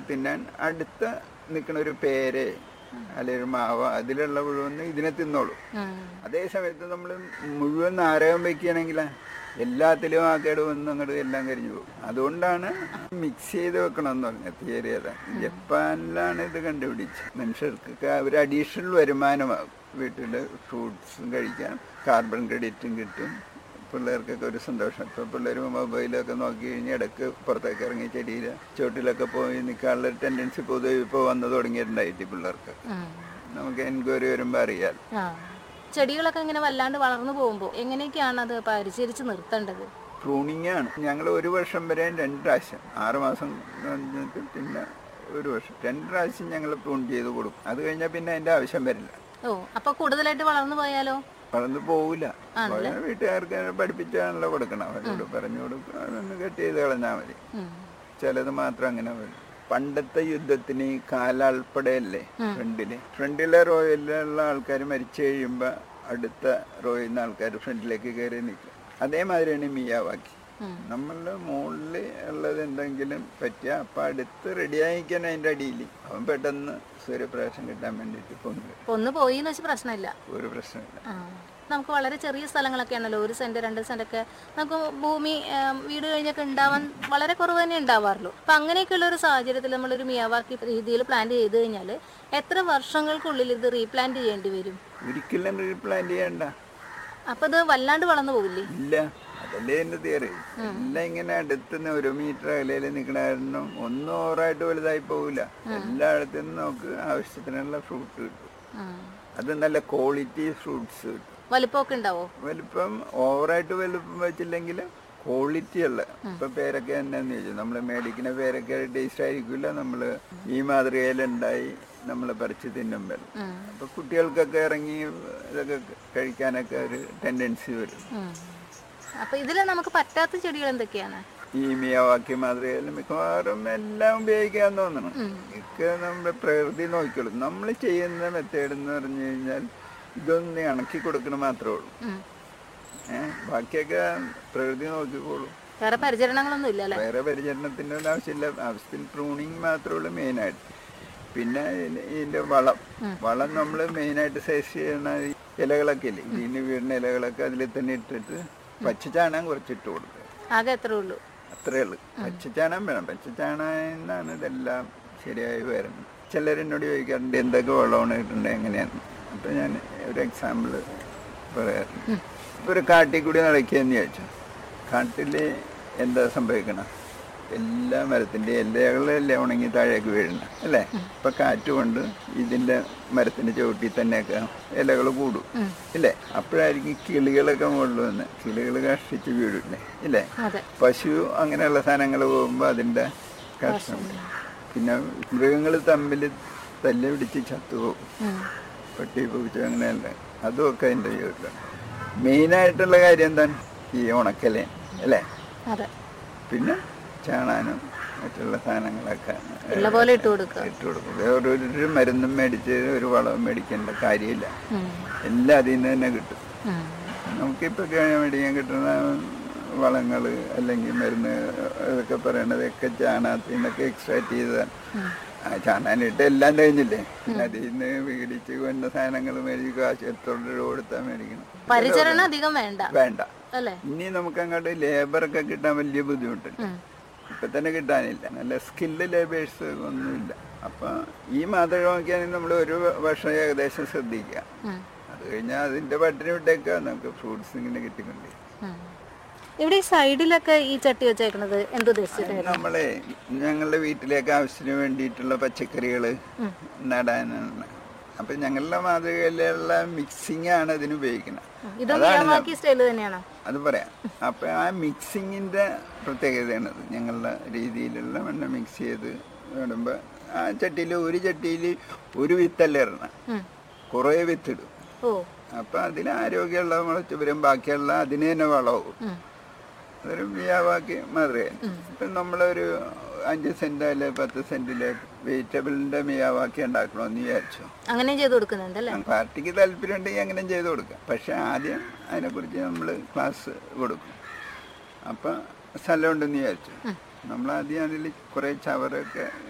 തിന്നാൻ അടുത്ത നിൽക്കുന്ന ഒരു പേര് അല്ലെങ്കിൽ ഒരു മാവ് അതിലുള്ള മുഴുവൻ ഇതിനെ തിന്നോളൂ ഉം. അതേ സമയത്ത് നമ്മൾ മുഴുവൻ നാരകം വെക്കുകയാണെങ്കിൽ എല്ലാത്തിലും ആ കേട് വന്ന് അങ്ങോട്ട് എല്ലാം കരിഞ്ഞു പോകും അതുകൊണ്ടാണ് മിക്സ് ചെയ്ത് വെക്കണം എന്ന് പറഞ്ഞ തിയറി അതാണ് ജപ്പാനിലാണ് ഇത് കണ്ടുപിടിച്ചത് മനുഷ്യർക്ക് ഒരു അഡീഷണൽ വരുമാനമാകും വീട്ടിൽ ഫ്രൂട്ട്സും കഴിക്കാം കാർബൺ ക്രെഡിറ്റും കിട്ടും പിള്ളേർക്കൊക്കെ ഒരു സന്തോഷം ഇപ്പോൾ പിള്ളേർ മൊബൈലൊക്കെ നോക്കി കഴിഞ്ഞ് ഇടയ്ക്ക് പുറത്തേക്ക് ഇറങ്ങി ചെടിയിൽ ചോട്ടിലൊക്കെ പോയി നിൽക്കാനുള്ള ഒരു ടെൻഡൻസി പൊതുവെ ഇപ്പോൾ വന്നു തുടങ്ങിയിട്ടുണ്ടായിട്ട് പിള്ളേർക്ക് ഉം. നമുക്ക് എൻക്വയറി വരുമ്പോൾ അറിയാം ആ ചെടികളൊക്കെ ഇങ്ങനെ വല്ലാണ്ട് വളർന്നു പോകുമ്പോൾ എങ്ങനെയൊക്കെയാണ് അത് പരിചരിച്ച് നിർത്തേണ്ടത് പ്രൂണിങ് ആണ് ഞങ്ങൾ ഒരു വർഷം വരെ രണ്ട് പ്രാവശ്യം ആറ് മാസം കഴിഞ്ഞിട്ട് പിന്നെ ഒരു വർഷം രണ്ട് പ്രാവശ്യം ഞങ്ങൾ പ്രൂൺ ചെയ്ത് കൊടുക്കും അത് കഴിഞ്ഞാൽ പിന്നെ അതിന്റെ ആവശ്യം വരില്ല ഓ അപ്പൊ കൂടുതലായിട്ട് വളർന്നു പോയാലോ വളർന്ന് പോവില്ല പോയാൽ വീട്ടുകാർക്ക് പഠിപ്പിച്ചാണല്ലോ കൊടുക്കണം അവരോട് പറഞ്ഞു കൊടുക്കുക അതൊന്ന് കട്ട് ചെയ്ത് കളഞ്ഞാൽ മതി ഉം. ചിലത് മാത്രം അങ്ങനെ വരും പണ്ടത്തെ യുദ്ധത്തിന് ഈ കാലാൾപ്പെടെയല്ലേ ഫ്രണ്ടില് ഫ്രണ്ടിലെ റോയിലുള്ള ആൾക്കാർ മരിച്ചു കഴിയുമ്പോൾ അടുത്ത റോയിൽ നിന്ന് ആൾക്കാർ ഫ്രണ്ടിലേക്ക് കയറി നിൽക്കും അതേമാതിരിയാണ് മിയാവാക്കി ഉം. നമ്മളുടെ മുകളിൽ ഉള്ളത് എന്തെങ്കിലും പറ്റിയ അപ്പം അടുത്ത് റെഡിയായിക്കാൻ അതിൻ്റെ അടിയിൽ അവൻ പെട്ടെന്ന് സൂര്യപ്രകാശം കിട്ടാൻ വേണ്ടിയിട്ട് പൊങ്ങുക അപ്പൊ ഒന്ന് പോയി എന്ന് വെച്ച് പ്രശ്നമില്ല ഒരു പ്രശ്നമില്ല ആ. നമുക്ക് വളരെ ചെറിയ സ്ഥലങ്ങളൊക്കെ ആണല്ലോ ഒരു സെന്റ് രണ്ട് സെന്റ് ഒക്കെ നമുക്ക് ഭൂമി ആ, വീട് കഴിഞ്ഞൊക്കെ ഉണ്ടാവാൻ വളരെ കുറവ് തന്നെ ഉണ്ടാവാറുള്ളൂ അപ്പൊ അങ്ങനെയൊക്കെയുള്ള ഒരു സാഹചര്യത്തിൽ നമ്മളൊരു മിയാവാക്കി രീതിയിൽ പ്ലാന്റ് ചെയ്ത് കഴിഞ്ഞാൽ എത്ര വർഷങ്ങൾക്കുള്ളിൽ ഇത് റീപ്ലാന്റ് ചെയ്യേണ്ടി വരും ഒരിക്കലും റീപ്ലാന്റ് ചെയ്യണ്ട അപ്പൊ ഇത് വല്ലാണ്ട് വളർന്നു പോകില്ലേ ഇല്ല അതല്ലേ എന്റെ തിയറി എല്ലാം ഇങ്ങനെ അടുത്തുനിന്ന് ഒരു മീറ്റർ അകലയിൽ നിൽക്കണ കാരണം ഒന്നും ഓവറായിട്ട് വലുതായി പോവില്ല എല്ലായിടത്തു നിന്നും നമുക്ക് ആവശ്യത്തിനുള്ള ഫ്രൂട്ട് കിട്ടും അത് നല്ല ക്വാളിറ്റി ഫ്രൂട്ട്സ് കിട്ടും വലിപ്പമൊക്കെ ഉണ്ടാവോ വലിപ്പം ഓവറായിട്ട് വലുപ്പം വെച്ചില്ലെങ്കിൽ ക്വാളിറ്റി ഉള്ള ഇപ്പൊ പേരൊക്കെ എന്നാന്ന് ചോദിച്ചു നമ്മൾ മേടിക്കുന്ന പേരൊക്കെ ടേസ്റ്റ് ആയിരിക്കില്ല നമ്മൾ ഈ മാതൃകയിലുണ്ടായി നമ്മൾ പറിച്ച് തിന്നുമ്പോൾ ഉം. അപ്പൊ കുട്ടികൾക്കൊക്കെ ഇറങ്ങി ഇതൊക്കെ കഴിക്കാനൊക്കെ ഒരു ടെൻഡൻസി വരും ഉം. അപ്പൊ ഇതിൽ നമുക്ക് പറ്റാത്ത ചെടികൾ എന്തൊക്കെയാണ് ഈ മിയാവാക്കി മാതൃകയിൽ മിക്കവാറും എല്ലാം ഉപയോഗിക്കാൻ തോന്നണം ഒക്കെ നമ്മുടെ പ്രകൃതി നോക്കിക്കോളും നമ്മൾ ചെയ്യുന്ന മെത്തേഡ് എന്ന് പറഞ്ഞു കഴിഞ്ഞാൽ ഇതൊന്ന് ഇണക്കി കൊടുക്കണ മാത്രമേ ഉള്ളൂ ഉം. ഏഹ് ബാക്കിയൊക്കെ പ്രകൃതി നോക്കിക്കോളും വേറെ പരിചരണങ്ങളൊന്നും ഇല്ല അല്ലേ വേറെ പരിചരണത്തിൻ്റെ ഒന്നും ആവശ്യമില്ല ആവശ്യത്തിന് പ്രൂണിങ് മാത്രമേ ഉള്ളൂ മെയിനായിട്ട് പിന്നെ ഇതിന് ഇതിന്റെ വളം വളം നമ്മൾ മെയിനായിട്ട് സജസ്റ്റ് ചെയ്യുന്ന ഈ ഇലകളൊക്കെ ഇല്ലേ ഇതിന് വീടിന് ഇലകളൊക്കെ അതിൽ തന്നെ ഇട്ടിട്ട് പച്ചച്ചാണകം കുറച്ചിട്ട് കൊടുക്കുക ആകെ എത്രേ ഉള്ളൂ അത്രേ ഉള്ളൂ പച്ചച്ചാണകം വേണം പച്ചച്ചാണകം ഇതെല്ലാം ശരിയായി വരുന്നത് ചിലരെന്നോട് ചോദിക്കാറുണ്ട് എന്തൊക്കെ വളമാണ് കിട്ടേണ്ടത് എങ്ങനെയാന്ന് അപ്പം ഞാൻ ഒരു എക്സാമ്പിൾ പറയാറുണ്ട് ഇപ്പോൾ ഒരു കാട്ടിൽ കൂടി നടക്കുകയെന്ന് ചോദിച്ചു കാട്ടിൽ എന്താ സംഭവിക്കണം എല്ലാ മരത്തിൻ്റെ ഇലകളെല്ലാം ഉണങ്ങി താഴേക്ക് വീഴണം അല്ലേ ഇപ്പം കാറ്റ് കൊണ്ട് ഇതിൻ്റെ മരത്തിൻ്റെ ചുവട്ടിൽ തന്നെയൊക്കെ ഇലകൾ കൂടും ഇല്ലേ അപ്പോഴായിരിക്കും കിളികളൊക്കെ മുകളിൽ വന്ന് കിളികൾ കഷ്ടിച്ച് വീഴില്ലേ ഇല്ലേ അതെ പശു അങ്ങനെയുള്ള സാധനങ്ങൾ പോകുമ്പോൾ അതിൻ്റെ കഷ്ടം പിന്നെ മൃഗങ്ങൾ തമ്മിൽ തല്ലി പിടിച്ച് ചത്തുപോകും ഉം. പട്ടി പൂച്ച അങ്ങനെയല്ല അതുമൊക്കെ അതിൻ്റെ ജീവിതത്തിലാണ് മെയിനായിട്ടുള്ള കാര്യം എന്താണ് ഈ ഉണക്കലേ അല്ലേ അതെ പിന്നെ ചാണാനും മറ്റുള്ള സാധനങ്ങളൊക്കെ ഉള്ള പോലെ ഇട്ട് കൊടുക്കുക ഇട്ട് കൊടുക്കും വേറെ ഒരു മരുന്നും മേടിച്ച് ഒരു വളവും മേടിക്കേണ്ട കാര്യമില്ല ഉം. എല്ലാം അതിൽ നിന്ന് തന്നെ കിട്ടും ഉം. നമുക്കിപ്പോൾ മേടിക്കാൻ കിട്ടുന്ന വളങ്ങൾ അല്ലെങ്കിൽ മരുന്ന് ഇതൊക്കെ പറയണതൊക്കെ ചാണകത്തിൽ നിന്നൊക്കെ എക്സ്ട്രാക്ട് ചെയ്തതാണ് ആ ചാണാനിട്ട് എല്ലാം കഴിഞ്ഞില്ലേ പിന്നെ അതിൽ നിന്ന് വീടിച്ച് വന്ന സാധനങ്ങൾ മേടിക്കുക ആശുപത്രിയോട് കൊടുത്താൽ മേടിക്കണം പരിചരണം അധികം വേണ്ട വേണ്ട അല്ലേ ഇനി നമുക്ക് അങ്ങോട്ട് ലേബറൊക്കെ കിട്ടാൻ വലിയ ബുദ്ധിമുട്ടുണ്ട് ഉം. ഇപ്പൊ തന്നെ കിട്ടാനില്ല നല്ല സ്കില്ല് ലേബേഴ്സ് ഒന്നുമില്ല അപ്പൊ ഈ മാതൃക നോക്കിയാണെങ്കിൽ നമ്മൾ ഒരു വർഷം ഏകദേശം ശ്രദ്ധിക്കുക ഉം. അത് കഴിഞ്ഞാൽ അതിന്റെ പട്ടിണി വിട്ടേക്കുക നമുക്ക് ഫ്രൂട്ട്സ് ഇങ്ങനെ കിട്ടിക്കൊണ്ടേ ഉം. ഇവിടെ ഈ സൈഡിലൊക്കെ ഈ ചട്ടി വെച്ചേക്കണത് എന്തുദ്ദേശിച്ചിട്ടായിരുന്നു നമ്മളെ ഞങ്ങളുടെ വീട്ടിലേക്ക് ആവശ്യത്തിന് വേണ്ടിയിട്ടുള്ള പച്ചക്കറികൾ നടാനാണ് അപ്പൊ ഞങ്ങളുടെ മാതൃകയിലുള്ള മിക്സിംഗ് ആണ് ഇതിന് ഉപയോഗിക്കുന്നത് ഇത് മിയാവാക്കി സ്റ്റൈല് തന്നെയാണോ അത് പറയാം അപ്പൊ ആ മിക്സിങ്ങിന്റെ പ്രത്യേകതയാണ് അത് ഞങ്ങളുടെ രീതിയിലുള്ള മണ്ണ് മിക്സ് ചെയ്ത് ഇടുമ്പോൾ ആ ചട്ടിയിൽ ഒരു ചട്ടിയിൽ ഒരു വിത്തല്ല ഇടണം ഉം. കുറേ വിത്തിടും ഓ അപ്പൊ അതിന് ആരോഗ്യമുള്ള മുളച്ച് വരും ബാക്കിയുള്ള അതിന് തന്നെ വളവും ഉം. അതൊരു മിയാവാക്കി മാതൃകയാണ് ഇപ്പം നമ്മളൊരു അഞ്ച് സെന്റ് അല്ലെ പത്ത് സെന്റില് വെജിറ്റബിളിന്റെ മിയാവാക്കി ഉണ്ടാക്കണമെന്ന് വിചാരിച്ചു അങ്ങനെ ചെയ്ത് കൊടുക്കുന്നുണ്ട് അല്ലേ പാർട്ടിക്ക് താല്പര്യം ഉണ്ടെങ്കിൽ അങ്ങനെ ചെയ്ത് കൊടുക്കാം പക്ഷെ ആദ്യം അതിനെക്കുറിച്ച് നമ്മൾ ക്ലാസ് കൊടുക്കും അപ്പം സ്ഥലമുണ്ടെന്ന് വിചാരിച്ചു നമ്മൾ ആദ്യം അതിൽ കുറേ ചവറൊക്കെ